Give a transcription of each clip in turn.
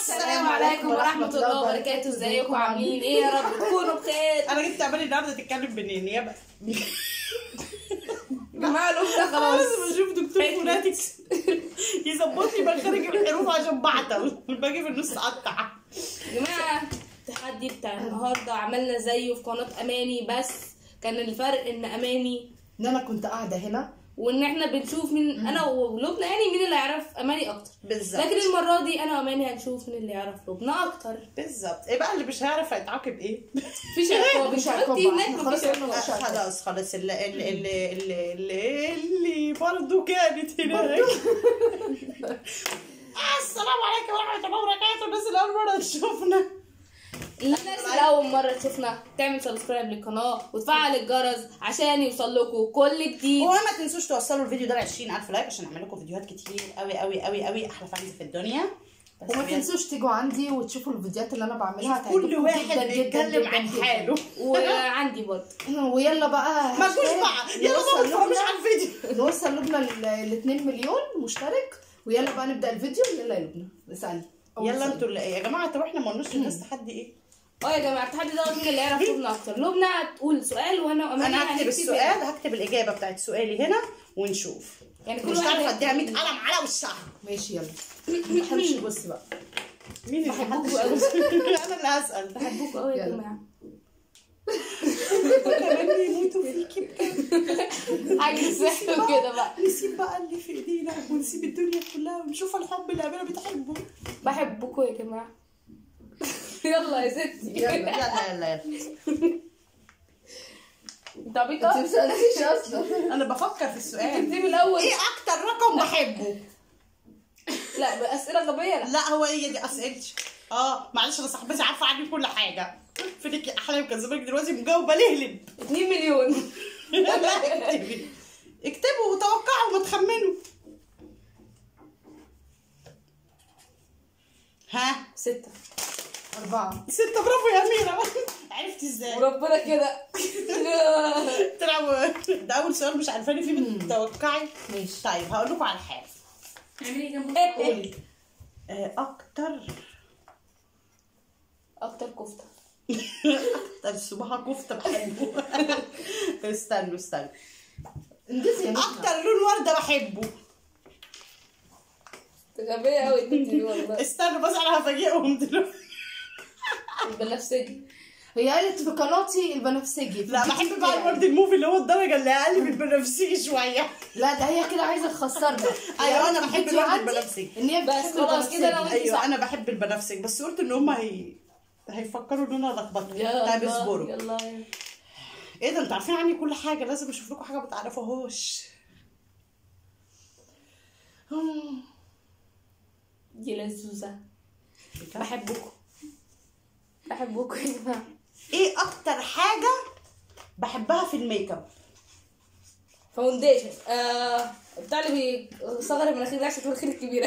السلام عليكم ورحمة الله وبركاته ازيكم عاملين ايه يا رب تكونوا بخير انا جيت تعملي النهارده تتكلم بالنيابه جماعة الأخرى انا خلاص لازم اشوف دكتور فوناتكس يظبط لي مخارج الحروف عشان بعطل باجي في النص اقطع جماعة التحدي بتاع النهاردة عملنا زيه في قناة أماني بس كان الفرق إن أماني ان انا كنت قاعده هنا وإن إحنا بنشوف مين أنا ولبنى يعني مين اللي يعرف أماني أكتر بالظبط لكن المرة دي أنا وأماني هنشوف مين اللي يعرف لبنى أكتر بالظبط ايه بقى اللي مش هيعرف هيتعاقب ايه مفيش عقاب مش انت عقاب قلتي بقى. هناك احنا مفيش خلاص قلنا عقاب مش عقاب. خلاص خلاص اللي اللي اللي اللي, اللي, اللي برضه كانت هناك آه، السلام عليكم ورحمه الله وبركاته الناس اللي اول مره تشوفنا الناس اللي اول مره تشوفنا تعمل سبسكرايب للقناه وتفعل الجرس عشان يوصل لكم كل جديد وما تنسوش توصلوا الفيديو ده ل 20000 لايك عشان نعمل لكم فيديوهات كتير قوي قوي قوي قوي احلى فانز في الدنيا بس وما بجد تنسوش تيجوا عندي وتشوفوا الفيديوهات اللي انا بعملها شوف كل هتعجبكم واحد جدا جدا بيتكلم جدا عن جدا. حاله وعندي برضه ويلا بقى ما تجوش بقى يلا بقى ما تتفرجوش على الفيديو نوصل لبنى ال 2 مليون مشترك ويلا بقى نبدا الفيديو يلا يا لبنى اسالي أول يلا سؤال. انتوا اللي يا جماعه طب احنا ما قلناش للناس تحدي ايه اه يا جماعه التحدي ده مين اللي يعرف لبنى اكتر لبنى هتقول سؤال وانا واماني انا هكتب هنكتب السؤال هكتب الاجابه بتاعت سؤالي هنا ونشوف يعني كل مش واحد عارفه اديها 100 هيكتب- قلم على وشها ماشي يلا همشي بص بقى مين اللي بحبكوا محدش قوي. انا اللي هسال بحبكم قوي يا يلا. جماعه كمان يموتوا فيكي بجد. حاجه سحر كده بقى نسيب بقى اللي في ايدينا ونسيب الدنيا كلها ونشوف الحب اللي اميره بتحبه بحبكم يا جماعه يلا يا ستي يلا يلا يلا يلا انت عبيطه انت مسالتيش اصلا انا بفكر في السؤال اكتبي الاول ايه اكتر رقم بحبه لا باسئله غبيه لا لا هو هي دي اسئلتي اه معلش انا صاحبتي عارفه عني كل حاجه فينك يا احلام كان زمانك دلوقتي مجاوبه لهلب 2 مليون لا اكتبي اكتبوا وتوقعوا وما تخمنوا ها ستة أربعة ستة برافو يا أميرة عرفتي ازاي؟ وربنا كده طلعوا ده أول سؤال مش عارفاني فيه بتتوقعي ماشي طيب هقول لكم على حاجة اعملي جنبك قولي آه، أكتر اكتر كفته أكتر صباح كفتة بحبه استنوا استنوا انجزي يا مشنا. أكتر لون وردة بحبه غبية قوي البنت دي والله استنوا بس أنا هفاجئهم دلوقتي البنفسجي هي قالت في قناتي البنفسجي لا بحب بقى الورد الموفي اللي هو الدرجة اللي أقل من البنفسجي شوية لا ده هي كده عايزه تخسرنا هي أيوة، قالت أنا في بحب الفيديو الورد عندي البنفسجي. ان هي بس بتحب خلاص كده أنا البنفسجي. وأنت صح. أيوة أنا بحب البنفسج بس قلت إن هما هي هيفكروا إن أنا لخبطت يلا طيب اصبروا يلا ايه ده انتوا عارفين عني كل حاجه لازم اشوف لكم حاجه ما تعرفوهاش هم. دي لزوزة بحبكم بحبكم يا جماعة ايه اكتر حاجه بحبها في الميك اب فاونديشن آه بتاع اللي بيصغر المناخير ده عشان المناخير الكبيرة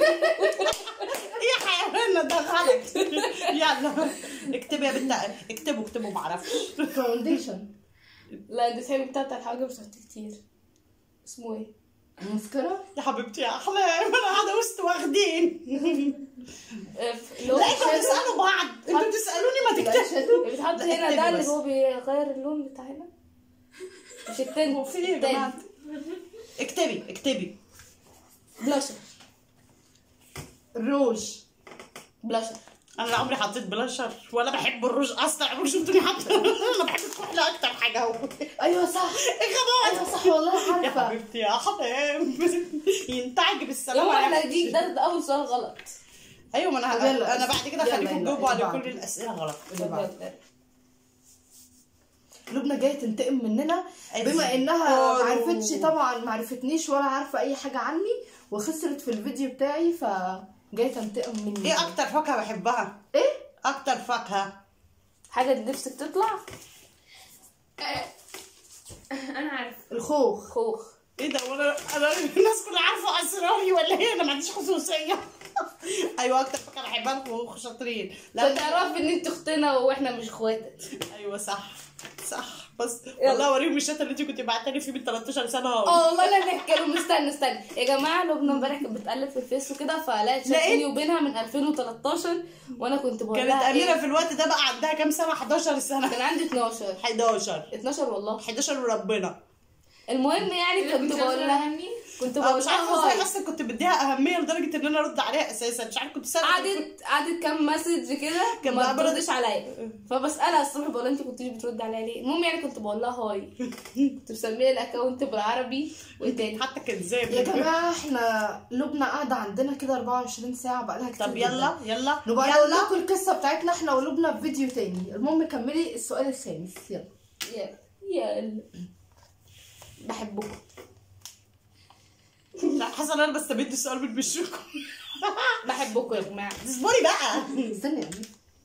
ايه حيوان ده غلط يلا اكتبي يا بنت اكتبوا اكتبوا معرفش فاونديشن لا انت تحبي بتاع بتاع الحواجب بتحطيه كتير اسمه ايه؟ مسكرة يا حبيبتي يا احلام انا قاعده وسط واخدين آه، اللي هو لا انتوا الشادو. بتسالوا بعض انتوا بتسالوني ما لا تكتبوا شادو اللي بيتحط لا، هنا اكتبي ده اللي بس. هو بيغير اللون بتاع هنا مش التاني هو في ايه يا جماعه اكتبي اكتبي بلاشر الروج بلاشر انا لا عمري حطيت بلاشر ولا بحب الروج اصلا عمري شفتوني حاطه انا بحب الكحله اكتر حاجه هو ايوه صح ايه غباء ايوه صح والله يا عارفه حبيبتي يا حمام ينتعج بالسلامه يوم يا احنا حبيبتي. دي ده, ده اول سؤال غلط ايوه ما طب انا يلا. انا بعد كده يلا، خليكم يلا، تجاوبوا على اللي كل بعده. الاسئله غلط اللي بعده. لبنى جايه تنتقم مننا أيوة. بما انها أوه. ما عرفتش طبعا ما عرفتنيش ولا عارفه اي حاجه عني وخسرت في الفيديو بتاعي ف جايه تنتقم مني ايه اكتر فاكهه بحبها ايه اكتر فاكهه حاجة نفسك تطلع انا عارف الخوخ خوخ ايه ده وانا انا الناس كلها عارفه اسراري ولا ايه انا ما عنديش خصوصيه ايوه اكتر فاكهه بحبها الخوخ شاطرين لا لا تعرفي ان انت اختنا واحنا مش اخواتك ايوه صح صح بس والله اوريهم الشات اللي انت كنت بعتها لي فيه من 13 سنه اهو اه والله لا نحكي لهم استنى استنى يا جماعه لبنى امبارح كانت بتقلب في الفيس وكده فلقيت شات لقيت؟ بيني وبينها من 2013 وانا كنت بقول كانت لها اميره إيه؟ في الوقت ده بقى عندها كام سنه 11 سنه كان عندي 12 11 12 والله 11 وربنا المهم يعني كنت بقول لها كنت اه بقول مش عارفه ازاي لها اصلا كنت بديها اهميه لدرجه ان انا ارد عليها اساسا مش عارفه كنت ساعه قعدت قعدت كام مسج كده كان ما بقى برد- بتردش عليا فبسالها الصبح بقول لها انت كنتيش بتردي عليا ليه المهم يعني كنت بقول لها هاي كنت مسميه الاكونت بالعربي وتاني حتى كذاب يا جماعه احنا لبنى قاعده عندنا كده 24 ساعه بقالها كتير طب يلا يلا نبقى نقول يلا لكم القصه بتاعتنا احنا ولبنى في فيديو تاني المهم كملي السؤال الخامس يلا يا يا بحبكم لا حاسه ان انا بستمد السؤال من وشكم بحبكم يا جماعه اصبري بقى استني يا أمير.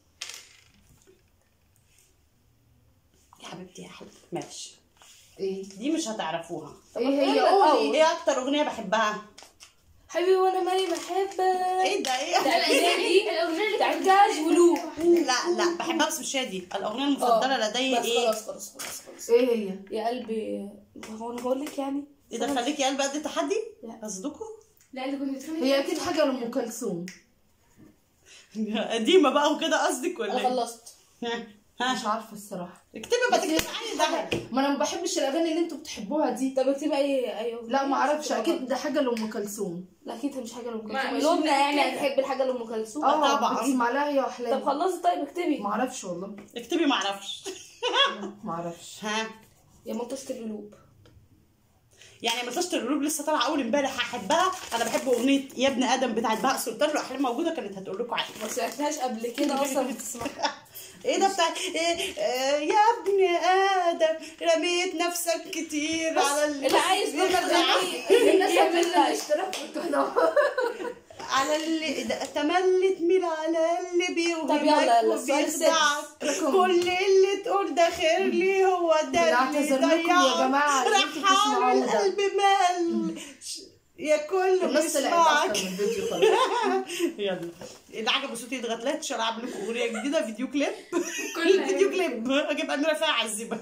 يا حبيبتي يا حبيبتي ماشي ايه دي مش هتعرفوها ايه هي أقول لك قولي ايه اكتر اغنيه بحبها حبيبي وانا مالي بحبك ايه ده ايه بتاعت دي بتاعت جاز ولو لا لا بحبها بس مش هي دي الاغنيه المفضله لدي بس ايه خلاص خلاص خلاص خلاص ايه هي يا قلبي هو انا بقول لك يعني ايه ده خليكي قلب قد تحدي لا. قصدكم لا اللي كنت بتخانق هي اكيد حاجه لام كلثوم قديمه بقى وكده قصدك ولا انا ايه خلصت ها ها مش عارفه الصراحه اكتبي ما تكتبي عادي ده ما انا ما بحبش الاغاني اللي انتوا بتحبوها دي طب اكتبي اي اي أغنية. لا ما اعرفش اكيد ده حاجه لام كلثوم لا اكيد مش حاجه لام ما- كلثوم مش لبنى يعني مركزة. هتحب الحاجه لام كلثوم اه طبعاً. بتسمع لها هي طب واحلام خلصي طيب اكتبي ما اعرفش والله اكتبي ما اعرفش ما اعرفش ها يا مطوشة القلوب يعني مطلشة القلوب لسه طالعه اول امبارح هحبها انا بحب اغنيه يا ابن ادم بتاعت بهاء سلطان لو احلام موجوده كانت هتقول لكم عليها ما سمعتهاش قبل كده اصلا بتسمعها ايه ده بتاع إيه آه يا ابن ادم رميت نفسك كتير على اللي اللي عايز نقدر نغني الناس يعمل عملت لايك اشتراك في القناه على اللي ده تملي تميل على اللي بيوهمك طب يلا، يلا، السؤال وبيخدعك رقم. كل اللي تقول ده خير لي هو ده اللي بنعتذر لكم يا ضيعك. جماعة اللي انتوا رحال بتسمعوه ده. القلب مال يا كل الناس طلعت بيسمعك اصلا من الفيديو خلاص يلا اللي عجبه صوتي يضغط لايك عشان اعمل لكم اغنيه جديده فيديو كليب كل فيديو كليب اجيب اميره فيها اعذبها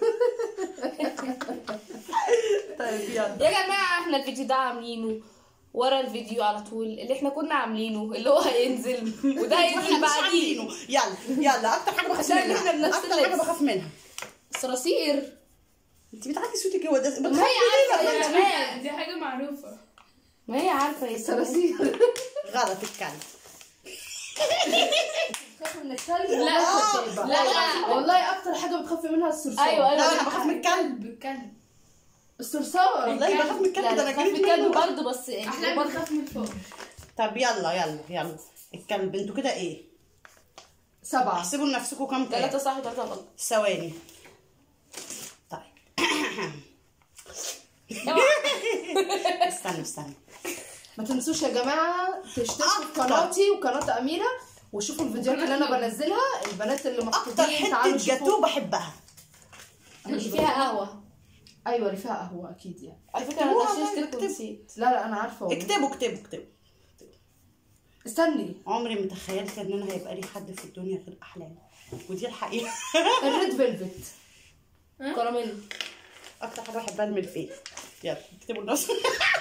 طيب يلا يا جماعه احنا الفيديو ده عاملينه ورا الفيديو على طول اللي احنا كنا عاملينه اللي هو هينزل وده احنا هينزل مش بعديه عاملينه يلا يلا اكتر حاجه بخاف عشان احنا منها بنفس اكتر حاجه اللبس. بخاف منها صراصير انت بتعلي صوتك هو ده ما هي عارفه يا جماعه دي حاجة معروفة ما هي عارفه يا صراصير صراصير غلط الكلب بتخافي من الكلب لا، والله لا، بتبقى. لا. والله اكتر حاجه بتخافي منها الصرصار ايوه لا ايوه انا بخاف من الكلب كلب كلب الصرصار والله بخاف من الكلب لا ده لا انا خاف جريت الكلب منه برضه بس احلام برضه بتخاف من فوق طب يلا يلا يلا الكلب انتوا كده ايه سبعه احسبوا لنفسكم كام ثلاثة تاني صح وثلاثة غلط ثواني طيب استنى استنى ما تنسوش يا جماعه تشتركوا في أكتر. قناتي وقناه اميره وشوفوا الفيديوهات اللي انا قناة بنزلها البنات اللي اكتر مخطوبين حته تعالوا جاتوه شوفوا بحبها اللي فيها قهوة ايوه اللي فيها قهوه اكيد يعني على فكرة أنا اكتبوها غششتك بقى، اكتبوا. ونسيت لا لا انا عارفه والله. اكتبوا اكتبوا اكتبوا استني عمري ما تخيلت ان انا هيبقى لي حد في الدنيا غير احلام ودي الحقيقه الريد فيلفت كراميل اكتر حاجه بحبها الملفيه يلا اكتبوا لنفسكم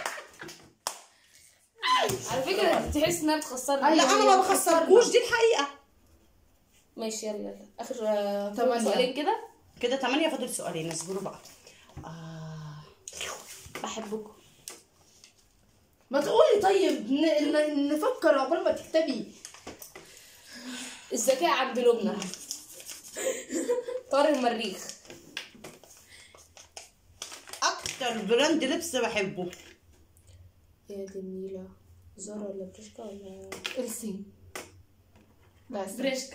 على فكرة تحس إنها بتخسرني أيوة. لا انا ما بخسركوش دي الحقيقه ماشي يلا يلا آخر آه، تمانية. سؤالين كده كده تمانية فاضل سؤالين اصبروا بقى آه. بحبكم ما تقولي طيب ن- ن- نفكر قبل ما تكتبي الذكاء عند لبنى طار المريخ اكتر براند لبس بحبه يا دي النيلة زارا ولا بريشكا ولا السي لا استنى. بريشكا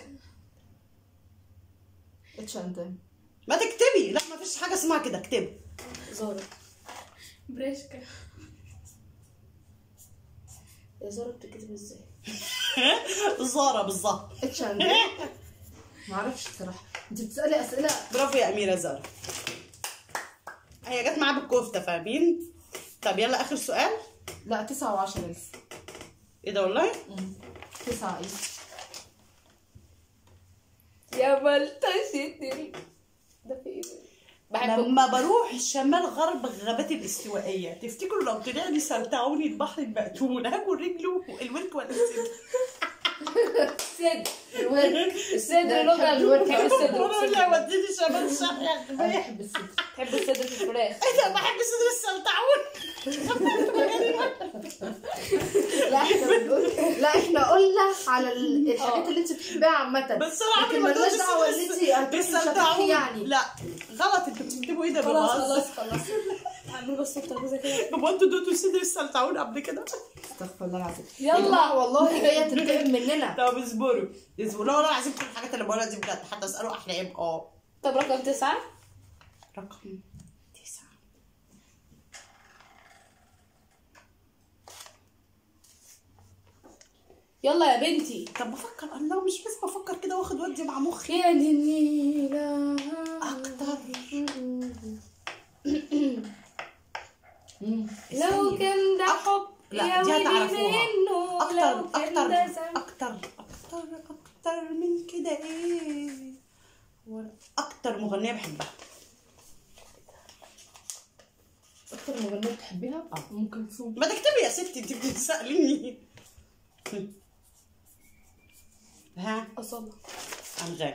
اتش اند ام ما تكتبي لا ما فيش حاجه اسمها كده اكتبي زارا بريشكا يا زارا بتتكتب ازاي؟ زارة بالظبط اتش اند ام ما اعرفش الصراحه انت بتسالي اسئله برافو يا اميره زارة هي جت معاها بالكفته فاهمين طب يلا اخر سؤال لا تسعة وعشرة لسه ايه ده والله مم. تسعة ايه يا ملتشتني ده في ايه ده؟ بحب لما بروح الشمال غرب الغابات الاستوائيه تفتكروا لو طلع لي سلطعوني البحر المقتول هاكل رجله الورك ولا الصدر الصدر الورك الصدر لا، لغة بحب الورك. تحب الصدر والله الصدر. وديني شمال شرق انا بحب الصدر تحب الصدر في الفراخ انا بحب صدر السلطعون لا احنا بنقول لا احنا قلنا على ال- الحاجات اه. اللي انت بتحبيها عامة بس انا عمري لكن ما مالناش دوقت دعوة صدر ان انت الس- هتروحي مش هتروحي السلطعون يعني لا غلط انتوا بتكتبوا ايه ده خلاص بالغلط خلاص خلاص اعمل بس الترابيزه كده هو انتوا دوتوا صدر السلطعون قبل كده استغفر الله العظيم يلا. يا جماعة والله جاية تنتقم مننا طب اصبروا اصبروا لا والله العظيم كل الحاجات اللي بقولها دي بجد حتى اسالوا احلام اه طب رقم تسعة رقم تسعة يلا يا بنتي طب بفكر الله مش بس بفكر كده واخد ودي مع مخي يا دي النيلة اكتر مم. لو كان ده حب لا، يا دي ويلي هتعرفوها. منه اكتر لو كان اكتر ده زمان اكتر اكتر اكتر من كده ايه هو اكتر مغنيه بحبها اكتر مغنية بتحبيها؟ اه. ام كلثوم ما تكتبي يا ستي انت بتساليني ها أصلا انغام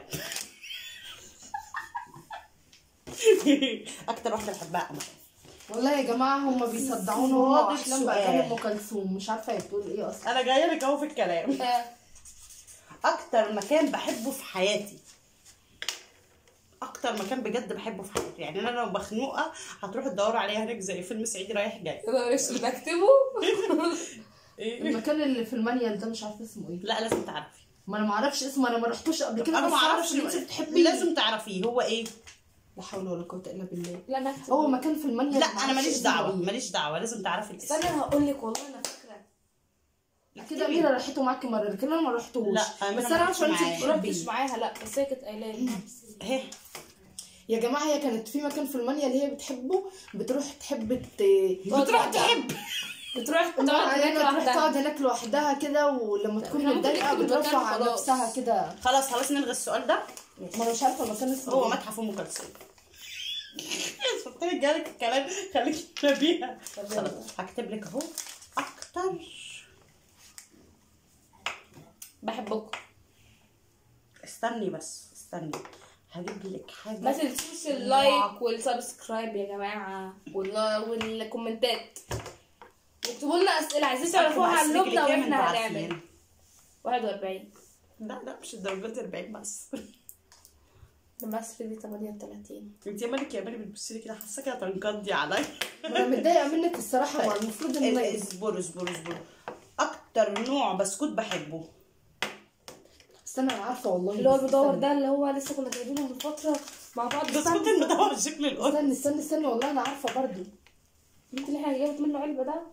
اكتر واحده بحبها امل والله يا جماعة هما بيصدعونا واضح هما احلام سؤال. باغاني ام كلثوم مش عارفة هي بتقول ايه اصلا انا جايه لك اهو في الكلام آه، اكتر مكان بحبه في حياتي اكتر مكان بجد بحبه في حياتي يعني انا لو مخنوقه هتروح تدوروا عليها هناك زي فيلم صعيدي رايح جاي انا مش بكتبه إيه؟ المكان اللي في المانيال ده مش عارفة اسمه ايه لا لازم تعرفي ما انا ما اعرفش اسمه انا ما رحتوش قبل كده انا بس ما اعرف اعرفش ان انت بتحبيه لازم تعرفيه هو ايه لا حول ولا قوة الا بالله لا انا هكتب هو مكان في المانيال لا ما انا أعرفش ماليش اسمه دعوه إيه. ماليش دعوه لازم تعرفي الاسم استنى انا هقول لك والله انا فاكره كده اميره راحته معاكي مره لكن انا ما رحتوش لا، أميرة بس ما انا راحتش عارفه انت معايا. ما رحتش بتحبيه معاها لا بس هي كانت قايله لي اهي يا جماعه هي كانت في مكان في المانيال اللي هي بتحبه بتروح تحب ت... بتروح تحب بتروح تقعد هناك هناك تروح لوحدها تقعد هناك لوحدها كده ولما تكون إحنا ممكن متضايقه نكتب المكان بترفع عن وخلاص. نفسها كده خلاص خلاص نلغي السؤال ده ما انا مش عارفه المكان اسمه هو إيه. متحف ام كلثوم قلت لك جالك الكلام خليك تنبيها خلاص هكتب لك اهو اكتر بحبكم استني بس استني هجيب لك حاجه ما تنسوش اللايك والسبسكرايب يا جماعه وال- والكومنتات واكتبوا لنا اسئله عايزين تعرفوها عن أكتب اللبنه أسئلة كام واحنا أنتوا هنعمل عارفين؟ 41 لا لا مش الدرجات دي 40 بس المصري دي 38 انت يا مالك يا مالك بتبصي لي كده حاساكي هتنقضي عليا انا متضايقه منك الصراحه ما المفروض ان انا اصبروا اصبروا اصبروا اكتر نوع بسكوت بحبه استنى انا عارفه والله اللي هو بس المدور استنى. ده اللي هو لسه كنا جايبينه من فتره مع بعض بسكوت استنى المدور شكل القرد استنى استنى استنى والله انا عارفه برضو انت اللي احنا جابت منه علبه ده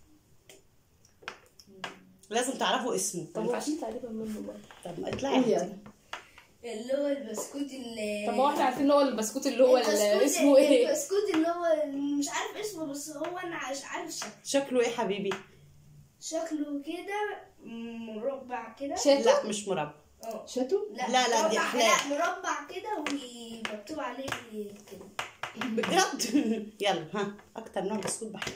لازم تعرفوا اسمه طب هو اكيد تقريبا منه برضه طب قولي اطلعي يعني اللي هو البسكوت اللي طب ما هو احنا عارفين ان هو البسكوت اللي هو اللي البسكوت- اسمه ايه البسكوت اللي هو مش عارف اسمه بس هو انا عش- عارف شكله شكله ايه حبيبي شكله كده مربع كده شاتو لا مش مربع اه شاتو لا لا، لا، دي مربع- أحلام. لا مربع كده ومكتوب عليه كده بجد يلا ها اكتر نوع بسكوت بحبه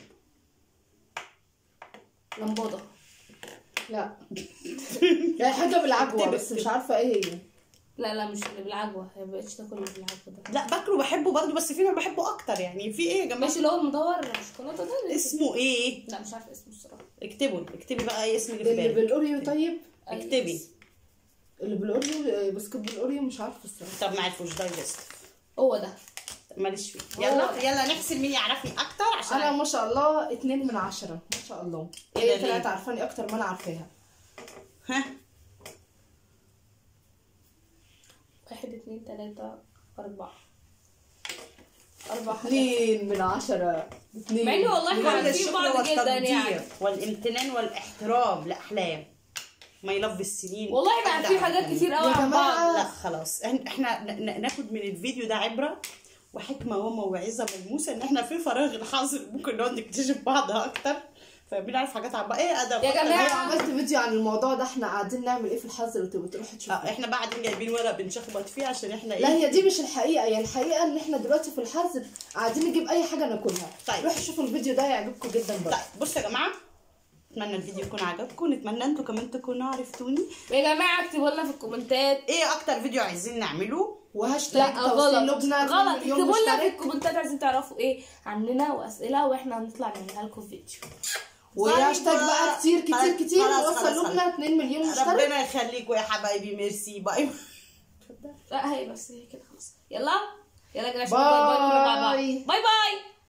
لمبوضه لا هي حاجه بالعجوه اكتبي، بس مش اكتبي. عارفه ايه هي لا لا مش اللي بالعجوه هي مبقتش تاكل اللي بالعجوه ده لا باكله بحبه برضه بس في نوع بحبه اكتر يعني في ايه يا جماعه ماشي اللي هو المدور الشوكولاته ده اللي- اسمه ايه لا مش عارفه اسمه الصراحه اكتبوا اكتبي بقى اي اسم اللي في اللي بالك بالاوريو طيب اكتبي اللي بالاوريو بسكوت بالاوريو مش عارفه الصراحه طب ما عرفوش دايجست هو ده ماليش فيه يلا هو- يلا نحسب مين يعرفني اكتر عشان انا ما شاء الله اتنين من عشرة ما شاء الله إيه ده هي ليه؟ طلعت عارفاني اكتر ما انا عارفاها ها واحد اتنين تلاته اربعه اربع حاجات اتنين من عشرة اتنين مع إني والله إحنا كل عارفين الشكر بعض جدا والتقدير يعني. والامتنان والاحترام لاحلام ما يلف السنين والله احنا عارفين حاجات كتير قوي يا عن جماعة. بعض لا خلاص إحنا- احنا ن- ن- ناخد من الفيديو ده عبره وحكمه وموعظه ملموسه ان احنا في فراغ الحاضر ممكن نقعد نكتشف بعض اكتر فمين عارف حاجات عن بقى ايه ادب يا جماعة. انا عملت فيديو عن الموضوع ده احنا قاعدين نعمل ايه في الحظر لو تبقوا تروحوا اه تشوفوا احنا بقى قاعدين جايبين ورق بنشخبط فيه عشان احنا لا ايه هي دي مش الحقيقه يعني الحقيقه ان احنا دلوقتي في الحظر قاعدين نجيب اي حاجه ناكلها طيب. روحوا شوفوا الفيديو ده هيعجبكم جدا برضه طيب بصوا يا جماعه اتمنى الفيديو يكون عجبكم نتمنى انتوا كمان تكونوا عرفتوني يا جماعه اكتبوا لنا في الكومنتات ايه اكتر فيديو عايزين نعمله وهاشتاج لا توصيل غلط لبنى غلط مليون اكتبوا لنا في مشترك الكومنتات عايزين تعرفوا ايه عننا واسئله واحنا هنطلع نعملها لكم فيديو وهاشتاج بقى كتير كتير خلاص، كتير خلاص، نوصل خلاص، لبنى 2 مليون مشترك ربنا يخليكم يا حبايبي ميرسي باي لا هي بس هي كده خلاص يلا يلا يا جماعه باي باي باي باي باي باي